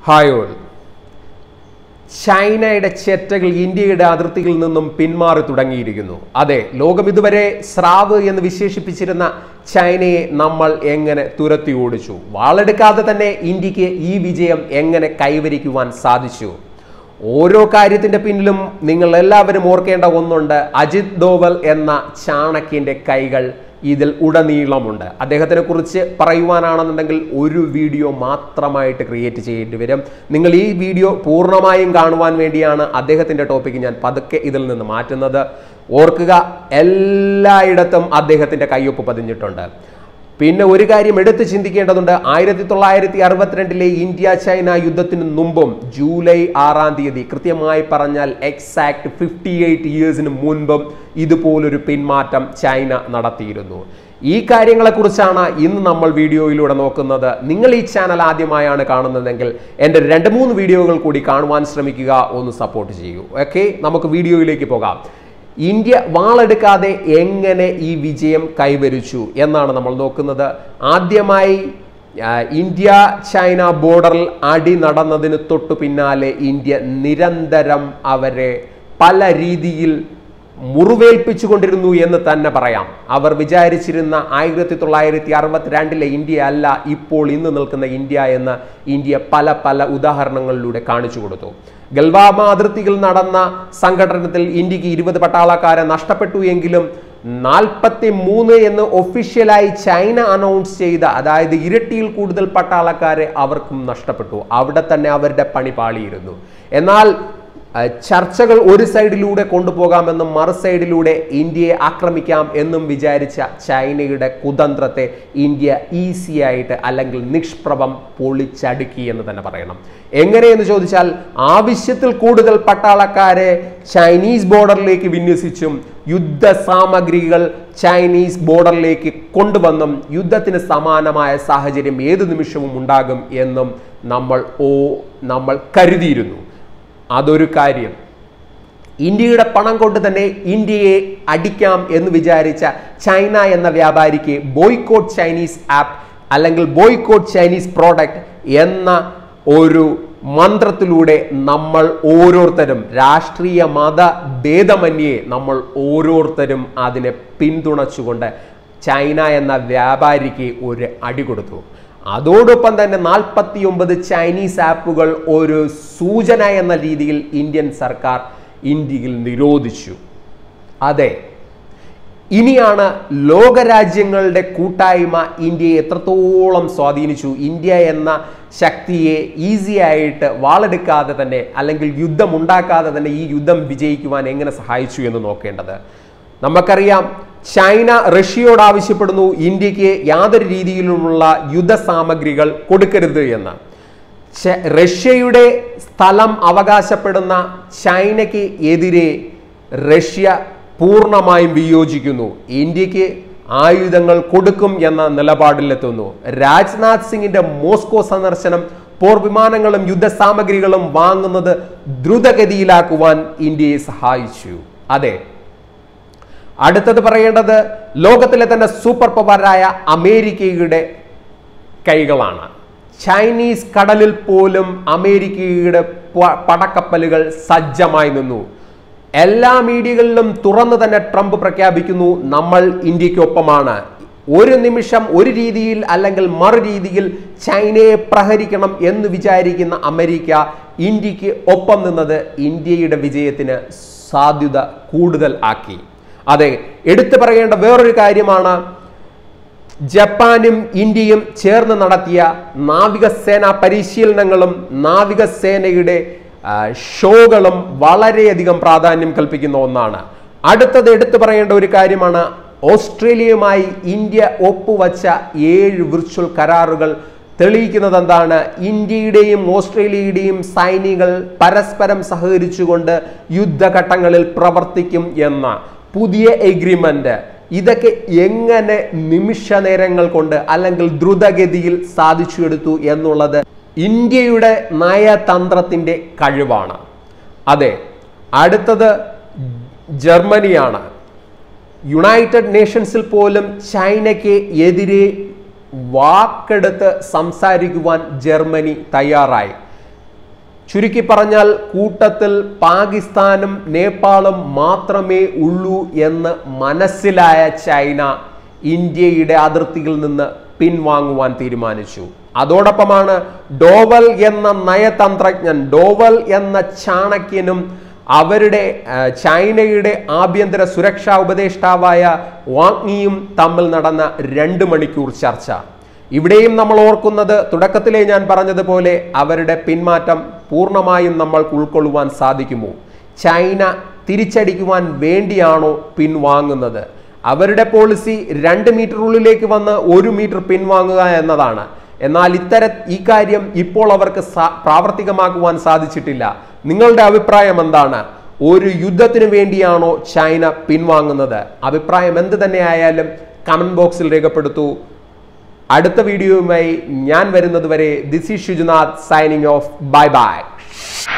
hi all ചൈനയുടെ ചെറ്റകൾ ഇന്ത്യയുടെ അതിർത്തിയിൽ നിന്നും പിന്മാറി തുടങ്ങിയിരിക്കുന്നു അതെ ലോകം ഇതുവരെ സ്രാവ് എന്ന് വിശേഷിപ്പിച്ചിരുന്ന ചൈനയെ നമ്മൾ എങ്ങനെ തുരത്തി ഓടിച്ചു വാളെടുക്കാതെ തന്നെ ഇന്ത്യക്ക് ഈ വിജയം എങ്ങനെ കൈവരിക്കുവാൻ സാധിച്ചു ഓരോ കാര്യത്തിന്റെ പിന്നിലും നിങ്ങൾ എല്ലാവരും ഓർക്കേണ്ട ഒന്നുണ്ട് അജിത് ഡോവൽ എന്ന ചാണക്യന്റെ കൈകൾ ഇതിൽ ഉടനീളമുണ്ട് അദ്ദേഹത്തിനെ കുറിച്ച് പറയുവാനാണെന്നുണ്ടെങ്കിൽ ഒരു വീഡിയോ മാത്രമായിട്ട് ക്രിയേറ്റ് ചെയ്യേണ്ടി വരും നിങ്ങൾ ഈ വീഡിയോ പൂർണ്ണമായും കാണുവാൻ വേണ്ടിയാണ് അദ്ദേഹത്തിന്റെ ടോപ്പിക്ക് ഞാൻ പതുക്കെ ഇതിൽ നിന്ന് മാറ്റുന്നത് ഓർക്കുക എല്ലായിടത്തും അദ്ദേഹത്തിന്റെ കയ്യൊപ്പ് പതിഞ്ഞിട്ടുണ്ട് പിന്നെ ഒരു കാര്യം എടുത്ത് ചിന്തിക്കേണ്ടതുണ്ട് ആയിരത്തി തൊള്ളായിരത്തി അറുപത്തിരണ്ടിലെ ഇന്ത്യ ചൈന യുദ്ധത്തിന് മുമ്പും ജൂലൈ ആറാം തീയതി കൃത്യമായി പറഞ്ഞാൽ എക്സാക്ട് ഫിഫ്റ്റി എയ്റ്റ് ഇയേഴ്സിന് മുൻപും ഇതുപോലൊരു പിന്മാറ്റം ചൈന നടത്തിയിരുന്നു ഈ കാര്യങ്ങളെക്കുറിച്ചാണ് ഇന്ന് നമ്മൾ വീഡിയോയിലൂടെ നോക്കുന്നത് നിങ്ങൾ ഈ ചാനൽ ആദ്യമായാണ് കാണുന്നതെങ്കിൽ എൻ്റെ രണ്ട് മൂന്ന് വീഡിയോകൾ കൂടി കാണുവാൻ ശ്രമിക്കുക ഒന്ന് സപ്പോർട്ട് ചെയ്യൂ ഓക്കെ നമുക്ക് വീഡിയോയിലേക്ക് പോകാം ഇന്ത്യ വാളെടുക്കാതെ എങ്ങനെ ഈ വിജയം കൈവരിച്ചു എന്നാണ് നമ്മൾ നോക്കുന്നത് ആദ്യമായി ആ, ഇന്ത്യ ചൈന ബോർഡറിൽ അടി നടന്നതിന് തൊട്ടു പിന്നാലെ ഇന്ത്യ നിരന്തരം അവരെ പല രീതിയിൽ മുറിവേൽപ്പിച്ചുകൊണ്ടിരുന്നു എന്ന് തന്നെ പറയാം അവർ വിചാരിച്ചിരുന്ന ആയിരത്തി തൊള്ളായിരത്തി അറുപത്തിരണ്ടിലെ ഇന്ത്യ അല്ല ഇപ്പോൾ ഇന്ന് നിൽക്കുന്ന ഇന്ത്യ എന്ന് ഇന്ത്യ പല പല ഉദാഹരണങ്ങളിലൂടെ കാണിച്ചു കൊടുത്തു ഗൽവാമ അതിർത്തിയിൽ നടന്ന സംഘടനത്തിൽ ഇന്ത്യക്ക് ഇരുപത് പട്ടാളക്കാരെ നഷ്ടപ്പെട്ടു എങ്കിലും നാൽപ്പത്തി മൂന്ന് എന്ന് ഒഫീഷ്യലായി ചൈന അനൗൺസ് ചെയ്ത അതായത് ഇരട്ടിയിൽ കൂടുതൽ പട്ടാളക്കാരെ അവർക്കും നഷ്ടപ്പെട്ടു അവിടെ തന്നെ അവരുടെ പണി പാളിയിരുന്നു എന്നാൽ അഹ് ചർച്ചകൾ ഒരു സൈഡിലൂടെ കൊണ്ടുപോകാമെന്നും മറു സൈഡിലൂടെ ഇന്ത്യയെ ആക്രമിക്കാം എന്നും വിചാരിച്ച ചൈനയുടെ കുതന്ത്രത്തെ ഇന്ത്യ ഈസി ആയിട്ട് അല്ലെങ്കിൽ നിഷ്പ്രഭം പൊളിച്ചടുക്കി എന്ന് തന്നെ പറയണം എങ്ങനെയെന്ന് ചോദിച്ചാൽ ആവശ്യത്തിൽ കൂടുതൽ പട്ടാളക്കാരെ ചൈനീസ് ബോർഡറിലേക്ക് വിന്യസിച്ചും യുദ്ധ സാമഗ്രികൾ ചൈനീസ് ബോർഡറിലേക്ക് കൊണ്ടുവന്നും യുദ്ധത്തിന് സമാനമായ സാഹചര്യം ഏതു നിമിഷവും ഉണ്ടാകും എന്നും നമ്മൾ ഓ നമ്മൾ കരുതിയിരുന്നു അതൊരു കാര്യം ഇന്ത്യയുടെ പണം കൊണ്ട് തന്നെ ഇന്ത്യയെ അടിക്കാം എന്ന് വിചാരിച്ച ചൈന എന്ന വ്യാപാരിക്ക് ബോയ്ക്കോട്ട് ചൈനീസ് ആപ്പ് അല്ലെങ്കിൽ ബോയ്ക്കോട്ട് ചൈനീസ് പ്രോഡക്റ്റ് എന്ന ഒരു മന്ത്രത്തിലൂടെ നമ്മൾ ഓരോരുത്തരും രാഷ്ട്രീയ മത ഭേദമന്യേ നമ്മൾ ഓരോരുത്തരും അതിനെ പിന്തുണച്ചുകൊണ്ട് ചൈന എന്ന വ്യാപാരിക്ക് ഒരു അടി കൊടുത്തു അതോടൊപ്പം തന്നെ നാൽപ്പത്തി ഒമ്പത് ചൈനീസ് ആപ്പുകൾ ഒരു സൂചന എന്ന രീതിയിൽ ഇന്ത്യൻ സർക്കാർ ഇന്ത്യയിൽ നിരോധിച്ചു അതെ ഇനിയാണ് ലോകരാജ്യങ്ങളുടെ കൂട്ടായ്മ ഇന്ത്യയെ എത്രത്തോളം സ്വാധീനിച്ചു ഇന്ത്യ എന്ന ശക്തിയെ ഈസി ആയിട്ട് വാളെടുക്കാതെ തന്നെ അല്ലെങ്കിൽ യുദ്ധം ഉണ്ടാക്കാതെ തന്നെ ഈ യുദ്ധം വിജയിക്കുവാൻ എങ്ങനെ സഹായിച്ചു എന്ന് നോക്കേണ്ടത് നമുക്കറിയാം ചൈന റഷ്യയോട് ആവശ്യപ്പെടുന്നു ഇന്ത്യക്ക് യാതൊരു രീതിയിലുമുള്ള യുദ്ധ സാമഗ്രികൾ കൊടുക്കരുത് എന്ന് ച- റഷ്യയുടെ സ്ഥലം അവകാശപ്പെടുന്ന ചൈനയ്ക്ക് എതിരെ റഷ്യ പൂർണ്ണമായും വിയോജിക്കുന്നു ഇന്ത്യക്ക് ആയുധങ്ങൾ കൊടുക്കും എന്ന നിലപാടിലെത്തുന്നു രാജ്നാഥ് സിംഗിന്റെ മോസ്കോ സന്ദർശനം പോർ വിമാനങ്ങളും യുദ്ധ സാമഗ്രികളും വാങ്ങുന്നത് ദ്രുതഗതിയിലാക്കുവാൻ ഇന്ത്യയെ സഹായിച്ചു അതെ അടുത്തത് പറയേണ്ടത് ലോകത്തിലെ തന്നെ സൂപ്പർ പവറായ അമേരിക്കയുടെ കൈകളാണ് ചൈനീസ് കടലിൽ പോലും അമേരിക്കയുടെ പ- പടക്കപ്പലുകൾ സജ്ജമായി നിന്നു എല്ലാ മീഡിയകളിലും തുറന്നു തന്നെ ട്രംപ് പ്രഖ്യാപിക്കുന്നു നമ്മൾ ഇന്ത്യക്കൊപ്പമാണ് ഒരു നിമിഷം ഒരു രീതിയിൽ അല്ലെങ്കിൽ മറു രീതിയിൽ ചൈനയെ പ്രഹരിക്കണം എന്ന് വിചാരിക്കുന്ന അമേരിക്ക ഇന്ത്യക്ക് ഒപ്പം നിന്നത് ഇന്ത്യയുടെ വിജയത്തിന് സാധ്യത കൂടുതൽ ആക്കി അതെ എടുത്തു പറയേണ്ട വേറൊരു കാര്യമാണ് ജപ്പാനും ഇന്ത്യയും ചേർന്ന് നടത്തിയ നാവികസേന പരിശീലനങ്ങളും നാവികസേനയുടെ ആ, ഷോകളും വളരെയധികം പ്രാധാന്യം കൽപ്പിക്കുന്ന ഒന്നാണ് അടുത്തത് എടുത്തു പറയേണ്ട ഒരു കാര്യമാണ് ഓസ്ട്രേലിയയുമായി ഇന്ത്യ ഒപ്പുവച്ച ഏഴ് വിർച്വൽ കരാറുകൾ തെളിയിക്കുന്നത് എന്താണ് ഇന്ത്യയുടെയും ഓസ്ട്രേലിയയുടെയും സൈനികൾ പരസ്പരം സഹകരിച്ചുകൊണ്ട് യുദ്ധഘട്ടങ്ങളിൽ പ്രവർത്തിക്കും എന്ന പുതിയ എഗ്രിമെന്റ് ഇതൊക്കെ എങ്ങനെ നിമിഷ നേരങ്ങൾ കൊണ്ട് അല്ലെങ്കിൽ ദ്രുതഗതിയിൽ സാധിച്ചെടുത്തു എന്നുള്ളത് ഇന്ത്യയുടെ നയതന്ത്രത്തിന്റെ കഴിവാണ് അതെ അടുത്തത് ജർമ്മനിയാണ് യുണൈറ്റഡ് നേഷൻസിൽ പോലും ചൈനയ്ക്ക് എതിരെ വാക്കെടുത്ത് സംസാരിക്കുവാൻ ജർമ്മനി തയ്യാറായി ചുരുക്കി പറഞ്ഞാൽ കൂട്ടത്തിൽ പാകിസ്ഥാനും നേപ്പാളും മാത്രമേ ഉള്ളൂ എന്ന് മനസ്സിലായ ചൈന ഇന്ത്യയുടെ അതിർത്തിയിൽ നിന്ന് പിൻവാങ്ങുവാൻ തീരുമാനിച്ചു അതോടൊപ്പമാണ് ഡോവൽ എന്ന നയതന്ത്രജ്ഞൻ ഡോവൽ എന്ന ചാണക്യനും അവരുടെ ആ, ചൈനയുടെ ആഭ്യന്തര സുരക്ഷാ ഉപദേഷ്ടാവായ വാങ്യിയും തമ്മിൽ നടന്ന രണ്ട് മണിക്കൂർ ചർച്ച ഇവിടെയും നമ്മൾ ഓർക്കുന്നത് തുടക്കത്തിലേ ഞാൻ പറഞ്ഞതുപോലെ അവരുടെ പിന്മാറ്റം പൂർണ്ണമായും നമ്മൾക്ക് ഉൾക്കൊള്ളുവാൻ സാധിക്കുമോ ചൈന തിരിച്ചടിക്കുവാൻ വേണ്ടിയാണോ പിൻവാങ്ങുന്നത് അവരുടെ പോളിസി രണ്ട് മീറ്റർ ഉള്ളിലേക്ക് വന്ന് ഒരു മീറ്റർ പിൻവാങ്ങുക എന്നതാണ് എന്നാൽ ഇത്തര ഈ കാര്യം ഇപ്പോൾ അവർക്ക് സാ- പ്രാവർത്തികമാക്കുവാൻ സാധിച്ചിട്ടില്ല നിങ്ങളുടെ അഭിപ്രായം എന്താണ് ഒരു യുദ്ധത്തിന് വേണ്ടിയാണോ ചൈന പിൻവാങ്ങുന്നത് അഭിപ്രായം എന്ത് തന്നെയായാലും കമന്റ് ബോക്സിൽ രേഖപ്പെടുത്തൂ അടുത്ത വീഡിയോയുമായി ഞാൻ വരുന്നത് വരെ this is Shujunath signing off bye by